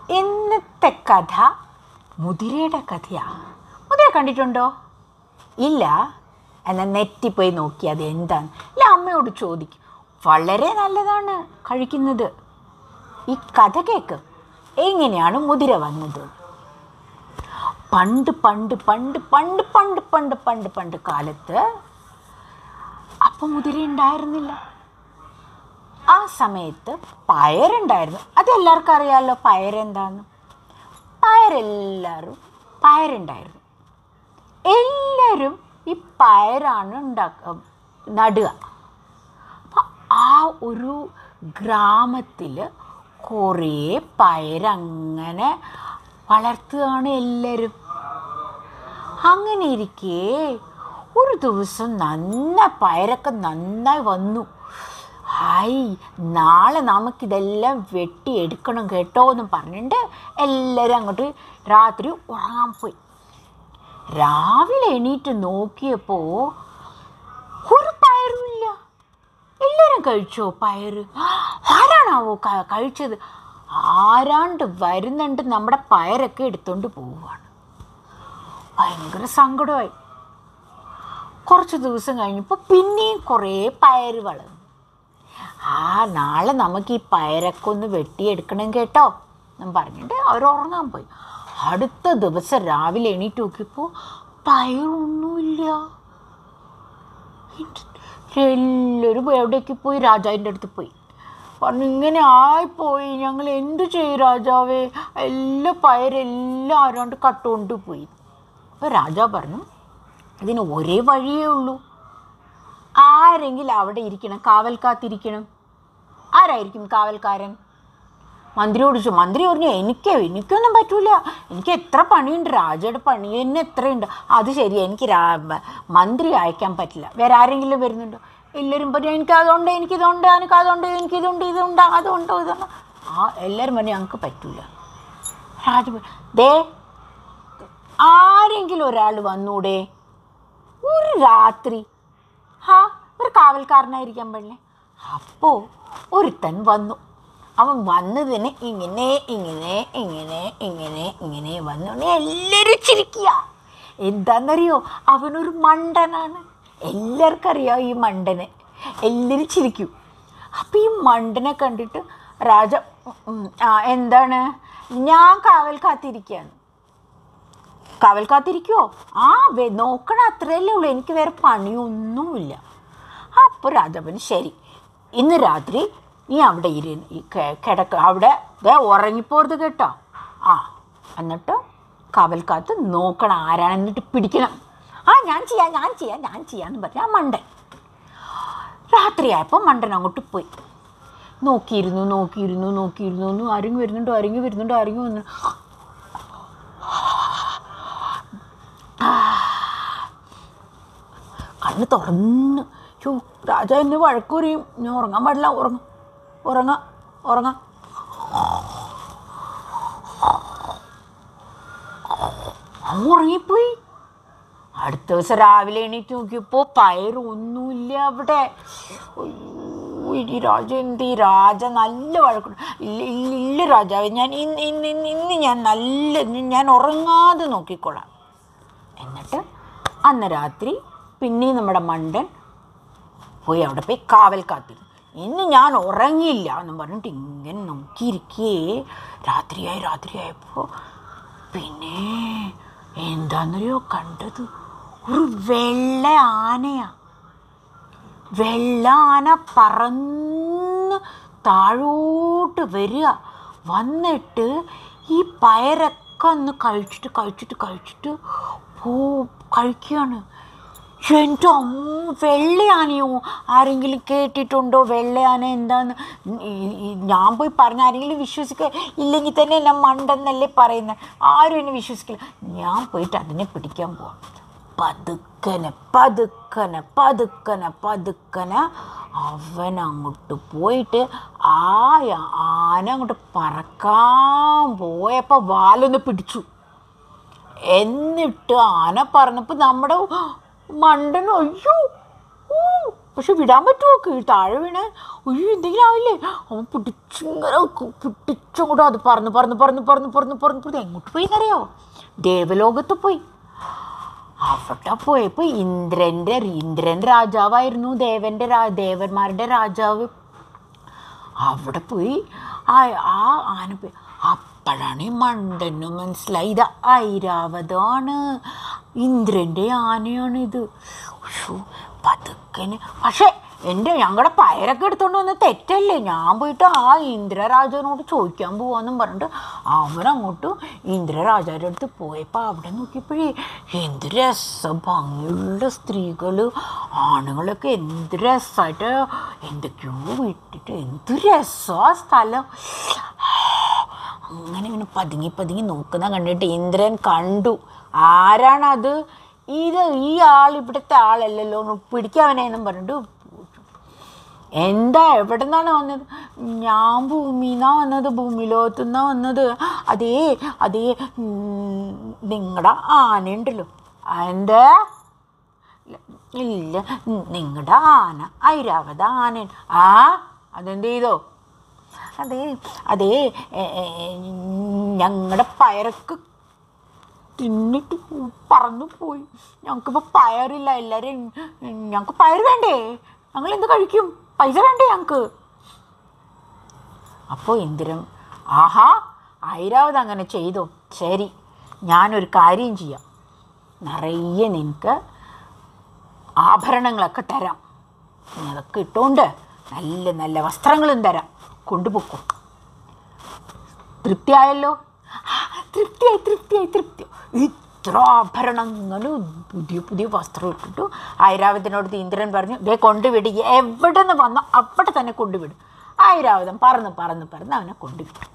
ഇന്നത്തെ കഥ മുതിരയുടെ കഥയാ മുതിര കണ്ടിട്ടുണ്ടോ ഇല്ല എന്നാൽ നെറ്റിൽ പോയി നോക്കി അത് എന്താണ് ഇല്ല അമ്മയോട് ചോദിക്കും വളരെ നല്ലതാണ് കഴിക്കുന്നത് ഈ കഥ കേക്ക് എങ്ങനെയാണ് മുതിര വന്നത് പണ്ട് പണ്ട് പണ്ട് പണ്ട് പണ്ട് പണ്ട് പണ്ട് പണ്ട് കാലത്ത് അപ്പം മുതിര ഉണ്ടായിരുന്നില്ല ആ സമയത്ത് പയറുണ്ടായിരുന്നു അതെല്ലാവർക്കും അറിയാമല്ലോ പയറെന്താന്ന് പയറെല്ലാവരും പയറുണ്ടായിരുന്നു എല്ലാവരും ഈ പയറാണ് ഉണ്ടാക്ക നടുക അപ്പം ആ ഒരു ഗ്രാമത്തിൽ കുറേ പയരങ്ങനെ വളർത്തുകയാണ് എല്ലാവരും അങ്ങനെ ഇരിക്കെ ഒരു ദിവസം നന്ന പയരൊക്കെ നന്നായി വന്നു ഹായ് നാളെ നമുക്കിതെല്ലാം വെട്ടിയെടുക്കണം കേട്ടോ എന്ന് പറഞ്ഞിട്ട് എല്ലാവരും അങ്ങോട്ട് രാത്രി ഉറങ്ങാൻ പോയി രാവിലെ എണീറ്റ് നോക്കിയപ്പോൾ ഒരു പയറുമില്ല എല്ലാവരും കഴിച്ചോ പയറ് ആരാണാവോ ക- കഴിച്ചത് ആരാണ്ട് വരുന്നുണ്ട് നമ്മുടെ പയറൊക്കെ എടുത്തോണ്ട് പോവുകയാണ് ഭയങ്കര സങ്കടമായി കുറച്ച് ദിവസം കഴിഞ്ഞപ്പോൾ പിന്നെയും കുറേ പയറ് വളർന്നു ആ നാളെ നമുക്ക് ഈ പയറൊക്കെ ഒന്ന് വെട്ടിയെടുക്കണം കേട്ടോ എന്ന് പറഞ്ഞിട്ട് അവർ ഉറങ്ങാൻ പോയി അടുത്ത ദിവസം രാവിലെ എണീറ്റ് നോക്കിയപ്പോൾ പയറൊന്നുമില്ല എല്ലാവരും എവിടേക്ക് പോയി രാജാവിൻ്റെ അടുത്ത് പോയി പറഞ്ഞു ഇങ്ങനെ ആയിപ്പോയി ഞങ്ങൾ എന്തു ചെയ്യും രാജാവേ എല്ലാ പയരെല്ലാം ആരാണ്ട് കട്ടുകൊണ്ട് പോയി അപ്പോൾ രാജാവ് പറഞ്ഞു ഇതിന് ഒരേ വഴിയേ ഉള്ളൂ ആരെങ്കിലും അവിടെ ഇരിക്കണം കാവൽക്കാത്തിരിക്കണം ആരായിരിക്കും കാവൽക്കാരൻ മന്ത്രിയോട് ചോദിച്ചു മന്ത്രി പറഞ്ഞു എനിക്ക് എനിക്കൊന്നും പറ്റൂല എനിക്ക് എത്ര പണിയുണ്ട് രാജയുടെ പണി തന്നെ എത്രയുണ്ട് അത് ശരി എനിക്ക് രാ മന്ത്രി അയക്കാൻ പറ്റില്ല വേറെ ആരെങ്കിലും വരുന്നുണ്ടോ എല്ലാവരും പറഞ്ഞു എനിക്ക് അതുണ്ട് എനിക്കിതുണ്ട് എനിക്ക് അതുണ്ട് എനിക്കിതുണ്ട് ഇതുണ്ട് അതുണ്ട് ഇതുണ്ട് ആ എല്ലാവരും പറഞ്ഞു ഞങ്ങൾക്ക് പറ്റൂല രാജ പറഞ്ഞു, ദേ ആരെങ്കിലും ഒരാൾ വന്നൂടെ ഒരു രാത്രി ഹാ ഒരു കാവൽക്കാരനായിരിക്കാൻ പാടില്ലേ അപ്പോൾ ഒരുത്തൻ വന്നു അവൻ വന്നതിന് ഇങ്ങനെ ഇങ്ങനെ ഇങ്ങനെ ഇങ്ങനെ ഇങ്ങനെ വന്നു എല്ലാവരും ചിരിക്കുക എന്താണെന്നറിയോ അവനൊരു മണ്ടനാണ് എല്ലാവർക്കും അറിയാം ഈ മണ്ടനെ എല്ലാവരും ചിരിക്കും അപ്പം ഈ മണ്ടനെ കണ്ടിട്ട് രാജ ഉം, ആ എന്താണ് ഞാൻ കാവൽ കാത്തിരിക്കുകയാണ് കാവൽ കാത്തിരിക്കുമോ ആ വെ നോക്കണ അത്രയല്ലേ ഉള്ളൂ എനിക്ക് വേറെ പണിയൊന്നുമില്ല അപ്പോൾ രാജാവിന് ശരി ഇന്ന് രാത്രി നീ അവിടെ ഇരു ഈ കെ- കിടക്ക അവിടെ ദേ ഉറങ്ങിപ്പോരുത് കേട്ടോ ആ എന്നിട്ട് കാവൽ കാത്ത് നോക്കണം ആരാണ് എന്നിട്ട് പിടിക്കണം ആ ഞാൻ ചെയ്യാം ഞാൻ ചെയ്യാം ഞാൻ ചെയ്യാന്ന് പറഞ്ഞ ആ മണ്ടൻ രാത്രിയായപ്പോൾ മണ്ടൻ അങ്ങോട്ട് പോയി നോക്കിയിരുന്നു നോക്കിയിരുന്നു നോക്കിയിരുന്നു ഒന്നും ആരെങ്കിലും വരുന്നുണ്ടോ ആരെങ്കിലും വരുന്നുണ്ടോ ആരെങ്കിലും വന്നു കണ്ണ് തുറന്ന് ചോ രാജാ എന്നെ വഴക്കുറിയും ഞാൻ ഉറങ്ങാൻ പാടില്ല ഉറങ്ങ ഉറങ്ങ ഉറങ്ങ അവൻ ഉറങ്ങിപ്പോയി അടുത്ത ദിവസം രാവിലെ എണീറ്റ് നോക്കിയപ്പോൾ പയറൊന്നുമില്ല അവിടെ അയ്യോ, ഈ രാജ എന്ത് ഈ രാജ നല്ല വഴക്കുണ്ട് ഇല്ല ഇല്ല ഇല്ല രാജാവേ ഞാൻ ഇന്ന് ഇന്ന് ഇന്ന് ഇന്ന് ഞാൻ നല്ല ഇന്ന് ഞാൻ ഉറങ്ങാതെ നോക്കിക്കോളാം എന്നിട്ട് അന്ന് രാത്രി പിന്നെയും നമ്മുടെ മണ്ടൻ പോയി അവിടെ പോയി കാവൽ കാത്തിരുന്നു ഇന്ന് ഞാൻ ഉറങ്ങിയില്ല എന്നും പറഞ്ഞിട്ട് ഇങ്ങനെ നോക്കിയിരിക്കേ രാത്രിയായി രാത്രിയായപ്പോൾ പിന്നെ എന്താണെന്നറിയോ കണ്ടത് ഒരു വെള്ള ആനയാ വെള്ള ആന പറന്ന് താഴോട്ട് വരിക വന്നിട്ട് ഈ പയറൊക്കെ ഒന്ന് കഴിച്ചിട്ട് കഴിച്ചിട്ട് കഴിച്ചിട്ട് പോ കഴിക്കുകയാണ് എൻ്റെ അമ്മ വെള്ളയാനയോ ആരെങ്കിലും കേട്ടിട്ടുണ്ടോ വെള്ളയാന എന്താന്ന് ഈ- ഈ ഞാൻ പോയി പറഞ്ഞ ആരെങ്കിലും വിശ്വസിക്കുക ഇല്ലെങ്കിൽ തന്നെ ഞാൻ മണ്ടെന്നല്ലേ പറയുന്നത് ആരും എന്നെ വിശ്വസിക്കില്ല ഞാൻ പോയിട്ട് അതിനെ പിടിക്കാൻ പോവാം പതുക്കനെ പതുക്കനെ പതുക്കനെ പതുക്കനെ അവൻ അങ്ങോട്ട് പോയിട്ട് ആ ആന അങ്ങോട്ട് പറക്കാൻ പോയപ്പോൾ വാലൊന്ന് പിടിച്ചു എന്നിട്ട് ആന പറഞ്ഞപ്പോൾ നമ്മുടെ മണ്ടൻ അയ്യോ ഊ പക്ഷെ വിടാൻ പറ്റുമോ കീഴ് താഴെ വീണ് ഉയ്യോ എന്തെങ്കിലും ആവില്ലേ അവൻ പിടിച്ചിങ്ങനെ കു- പിടിച്ചങ്ങോട്ട് അത് പറന്ന് പറന്ന് പറന്ന് പറന്ന് പറന്ന് പറന്ന് പറന്ന് എങ്ങോട്ട് പോയി എന്നറിയോ ദേവലോകത്ത് പോയി അവിടെ പോയപ്പോൾ ഇന്ദ്രൻ്റെ ഇന്ദ്രൻ രാജാവായിരുന്നു ദേവൻ്റെ രാ ദേവന്മാരുടെ രാജാവ് അവിടെ പോയി ആ ആ ആന പോയി അപ്പോഴാണ് ഈ മണ്ടന് മനസ്സിലായി ഇത് ഐരാവതമാണ് ഇന്ദ്രൻ്റെ ആനയാണ് ഇത് ഉയ്യോ, പതുക്കന് പക്ഷേ എൻ്റെ ഞങ്ങളുടെ പയറൊക്കെ എടുത്തോണ്ട് വന്ന് തെറ്റല്ലേ ഞാൻ പോയിട്ട് ആ ഇന്ദ്രരാജാവിനോട് ചോദിക്കാൻ പോവാന്നും പറഞ്ഞിട്ട് അവൻ അങ്ങോട്ട് ഇന്ദ്രരാജാവിൻ്റെ അടുത്ത് പോയപ്പോൾ അവിടെ നോക്കിയപ്പോഴേ എന്ത് രസം ഭംഗിയുള്ള സ്ത്രീകൾ ആണുങ്ങളൊക്കെ എന്ത് രസമായിട്ട് എന്തൊക്കെയോ വിട്ടിട്ട് എന്ത് രസമാണ് ആ സ്ഥലം അങ്ങനെ ഇങ്ങനെ പതുങ്ങി പതുങ്ങി നോക്കുന്ന കണ്ടിട്ട് ഇന്ദ്രൻ കണ്ടു ആരാണത് ഇത് ഈ ആൾ ഇവിടുത്തെ ആളല്ലല്ലോ ഒന്ന് പിടിക്കാവനെന്നും പറഞ്ഞിട്ട് എന്താ എവിടെ നിന്നാണ് വന്നത് ഞാൻ ഭൂമിന്നാ വന്നത് ഭൂമിലോകത്തുനിന്നാ വന്നത് അതേ അതേ നിങ്ങളുടെ ആനയുണ്ടല്ലോ എന്താ ഇല്ല നിങ്ങളുടെ ആന ഐരാവത ആന ആ അതെന്ത് ചെയ്തോ അതേ അതേ ഞങ്ങളുടെ പയറൊക്കെ തിന്നിട്ട് പറന്നു പോയി ഞങ്ങൾക്കിപ്പോൾ പയറില്ല എല്ലാവരും ഞങ്ങൾക്ക് പയർ വേണ്ടേ ഞങ്ങൾ എന്ത് കഴിക്കും പൈസ വേണ്ടേ ഞങ്ങൾക്ക് അപ്പോൾ ഇന്ദ്രൻ ആഹാ ഐരാവത് അങ്ങനെ ചെയ്തോ ശരി ഞാനൊരു കാര്യം ചെയ്യാം നിറയെ നിനക്ക് ആഭരണങ്ങളൊക്കെ തരാം നീ അതൊക്കെ ഇട്ടുകൊണ്ട് നല്ല നല്ല വസ്ത്രങ്ങളും തരാം കൊണ്ടുപോക്കോ തൃപ്തിയായല്ലോ ആ, തൃപ്തിയായി തൃപ്തിയായി തൃപ്തി ഇത്ര ആഭരണങ്ങളും പുതിയ പുതിയ വസ്ത്രം ഇട്ടിട്ടു ഐരാവതനോട് ഇന്ദ്രൻ പറഞ്ഞു ദേ കൊണ്ടുവിട് എവിടെ നിന്ന് വന്നോ അവിടെ തന്നെ കൊണ്ടുവിടും ഐരാവതം പറന്ന് പറന്ന് പറന്ന് അവനെ കൊണ്ടുവിട്ടു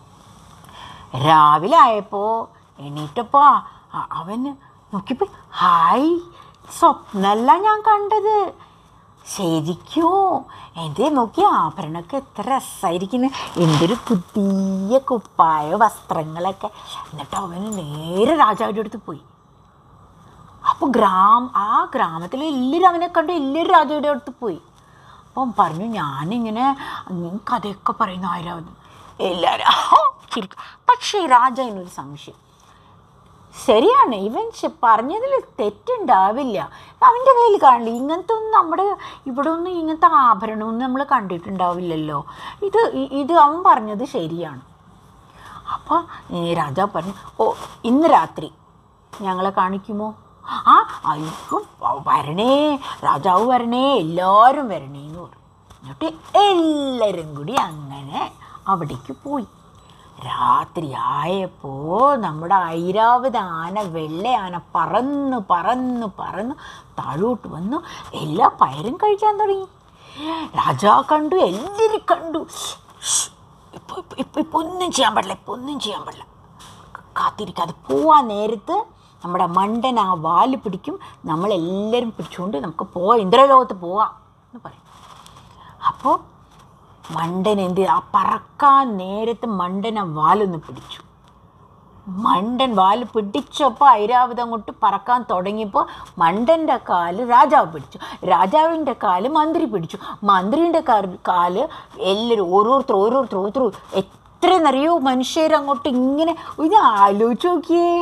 രാവിലെ ആയപ്പോൾ എണീറ്റപ്പോൾ അവന് നോക്കിയപ്പോൾ ഹായ് സ്വപ്നമല്ല ഞാൻ കണ്ടത് ശരിക്കും എൻ്റെ നോക്കി ആഭരണമൊക്കെ എത്ര രസമായിരിക്കുന്നു എന്തൊരു പുതിയ കുപ്പായ വസ്ത്രങ്ങളൊക്കെ എന്നിട്ട് അവന് നേരെ രാജാവിൻ്റെ അടുത്ത് പോയി അപ്പോൾ ഗ്രാം ആ ഗ്രാമത്തിലെ എല്ലാവരും അവനെ കണ്ട് എല്ലാവരും രാജാവിൻ്റെ അടുത്ത് പോയി അപ്പം പറഞ്ഞു ഞാനിങ്ങനെ ഇങ്ങനെ കഥയൊക്കെ പറയുന്ന ആരാവുന്നു എല്ലാവരും ചിരിക്കും പക്ഷേ രാജാവിനൊരു സംശയം ശരിയാണ് ഇവൻ ശ- പറഞ്ഞതിൽ തെറ്റുണ്ടാവില്ല അവൻ്റെ കയ്യിൽ കാണില്ല ഇങ്ങനത്തെ ഒന്നും നമ്മുടെ ഇവിടെ ഒന്നും ഇങ്ങനത്തെ ആഭരണമൊന്നും നമ്മൾ കണ്ടിട്ടുണ്ടാവില്ലല്ലോ ഇത് ഇ- ഇത് അവൻ പറഞ്ഞത് ശരിയാണ് അപ്പോൾ രാജാവ് പറഞ്ഞു ഓ ഇന്ന് രാത്രി ഞങ്ങളെ കാണിക്കുമോ ആ അയ്യോ വരണേ രാജാവ് വരണേ എല്ലാവരും വരണേ എന്ന് പറഞ്ഞു എന്നിട്ട് എല്ലാവരും കൂടി അങ്ങനെ അവിടേക്ക് പോയി രാത്രി ആയപ്പോൾ നമ്മുടെ ഐരാവത ആന വെള്ള ആന പറന്ന് പറന്ന് പറന്ന് താഴോട്ട് വന്നു എല്ലാ പയരും കഴിക്കാൻ തുടങ്ങി രാജാ കണ്ടു എല്ലാവരും കണ്ടു ഇപ്പോൾ ഇപ്പോൾ ഇപ്പോൾ ഇപ്പോൾ ഒന്നും ചെയ്യാൻ പാടില്ല ഇപ്പോൾ ഒന്നും ചെയ്യാൻ പാടില്ല കാത്തിരിക്കാതെ പോവാൻ നേരത്ത് നമ്മുടെ മണ്ടൻ ആ വാല് പിടിക്കും നമ്മളെല്ലാവരും പിടിച്ചുകൊണ്ട് നമുക്ക് പോവാം ഇന്ദ്രലോകത്ത് പോവാം എന്ന് പറയും അപ്പോൾ മണ്ടൻ എന്ത് ആ പറക്കാൻ നേരത്ത് മണ്ടൻ ആ വാലൊന്ന് പിടിച്ചു മണ്ടൻ വാല് പിടിച്ചപ്പോൾ ഐരാവതം അങ്ങോട്ട് പറക്കാൻ തുടങ്ങിയപ്പോൾ മണ്ടൻ്റെ കാല് രാജാവ് പിടിച്ചു രാജാവിൻ്റെ കാല് മന്ത്രി പിടിച്ചു മന്ത്രിൻ്റെ കാല് എല്ലാവരും ഓരോരുത്തർ ഓരോരുത്തർ ഓരോരുത്തർ എത്രയെന്നറിയോ മനുഷ്യരങ്ങോട്ട് ഇങ്ങനെ ഇത് ആലോചിച്ച് നോക്കിയേ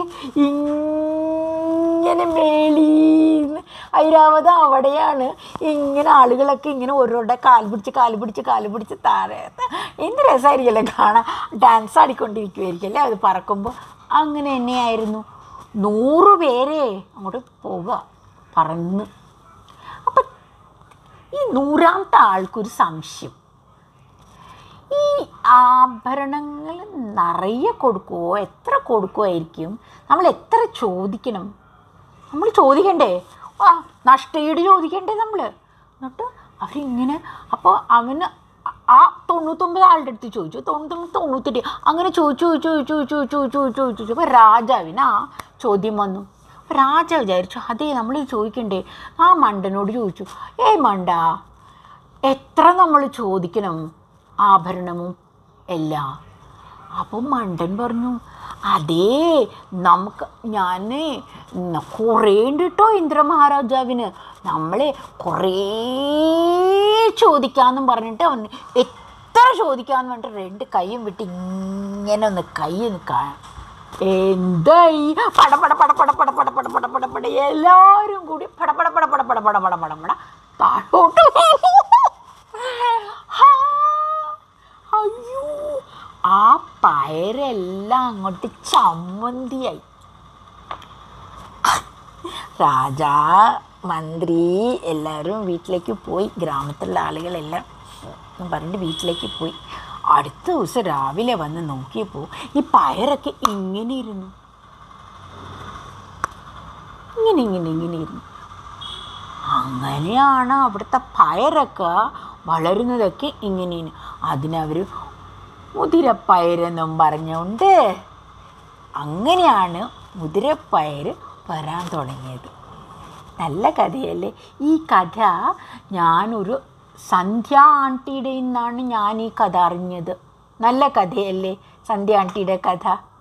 ഇങ്ങനെ മേളീന്ന് ഐരാവതം അവിടെയാണ് ഇങ്ങനെ ആളുകളൊക്കെ ഇങ്ങനെ ഓരോരുടെ കാൽ പിടിച്ച് കാൽ പിടിച്ച് കാൽ പിടിച്ച് താഴെ എന്ത് രസമായിരിക്കല്ലേ കാണാൻ ഡാൻസ് ആടിക്കൊണ്ടിരിക്കുമായിരിക്കല്ലേ അത് പറക്കുമ്പോൾ അങ്ങനെ തന്നെയായിരുന്നു നൂറ് പേരെ അങ്ങോട്ട് പോവുക പറന്ന് അപ്പം ഈ നൂറാമത്തെ ആൾക്കൊരു സംശയം ഈ ആഭരണങ്ങൾ നിറയെ കൊടുക്കുമോ എത്ര കൊടുക്കുമായിരിക്കും നമ്മൾ എത്ര ചോദിക്കണം നമ്മൾ ചോദിക്കണ്ടേ ആ നഷ്ടീട് ചോദിക്കണ്ടേ നമ്മൾ എന്നിട്ട് അവരിങ്ങനെ അപ്പോൾ അവന് ആ തൊണ്ണൂറ്റൊമ്പത് ആളുടെ അടുത്ത് ചോദിച്ചു തൊണ്ണൂറ്റൊമ്പത് തൊണ്ണൂറ്റെട്ട് അങ്ങനെ ചോദിച്ചു ചോദിച്ചു ചോദിച്ചു ചോദിച്ചു ചോദിച്ചു ചോദിച്ചു ചോദിച്ചു അപ്പോൾ രാജാവിന് ആ ചോദ്യം വന്നു അപ്പോൾ രാജാവ് വിചാരിച്ചു അതേ നമ്മൾ ചോദിക്കണ്ടേ ആ മണ്ടനോട് ചോദിച്ചു ഏയ് മണ്ട എത്ര നമ്മൾ ചോദിക്കണം ആഭരണവും എല്ലാം അപ്പം മണ്ടൻ പറഞ്ഞു അതേ നമുക്ക് ഞാൻ കുറേ ഉണ്ട് കേട്ടോ ഇന്ദ്ര മഹാരാജാവിന് നമ്മളെ കുറേ ചോദിക്കാമെന്നും പറഞ്ഞിട്ട് അവൻ എത്ര ചോദിക്കാമെന്ന് പറഞ്ഞിട്ട് രണ്ട് കൈയും വിട്ട് ഇങ്ങനെ ഒന്ന് കൈ ഒന്ന് കാണാം എന്തായി പട പട പട പട പട പട പട പട പട പട എല്ലാവരും കൂടി പട പട പട പട പട പട പട പട പട താഴോട്ട് ഹാ, അയ്യോ ആ പയരെല്ലാം അങ്ങോട്ട് ചമ്മന്തിയായി രാജാ മന്ത്രി എല്ലാവരും വീട്ടിലേക്ക് പോയി ഗ്രാമത്തിലുള്ള ആളുകളെല്ലാം എന്ന് പറഞ്ഞിട്ട് വീട്ടിലേക്ക് പോയി അടുത്ത ദിവസം രാവിലെ വന്ന് നോക്കിയപ്പോൾ ഈ പയറൊക്കെ ഇങ്ങനെ ഇരുന്നു ഇങ്ങനെ ഇങ്ങനെ ഇങ്ങനെ ഇരുന്നു അങ്ങനെയാണ് അവിടുത്തെ പയറൊക്കെ വളരുന്നതൊക്കെ ഇങ്ങനെയാണ് അതിനവർ മുതിരപ്പയരെന്നും പറഞ്ഞുകൊണ്ട് അങ്ങനെയാണ് മുതിരപ്പയർ വരാൻ തുടങ്ങിയത് നല്ല കഥയല്ലേ ഈ കഥ ഞാനൊരു സന്ധ്യ ആൻറ്റിയുടെ നിന്നാണ് ഞാൻ ഈ കഥ അറിഞ്ഞത് നല്ല കഥയല്ലേ സന്ധ്യ ആൻറ്റിയുടെ കഥ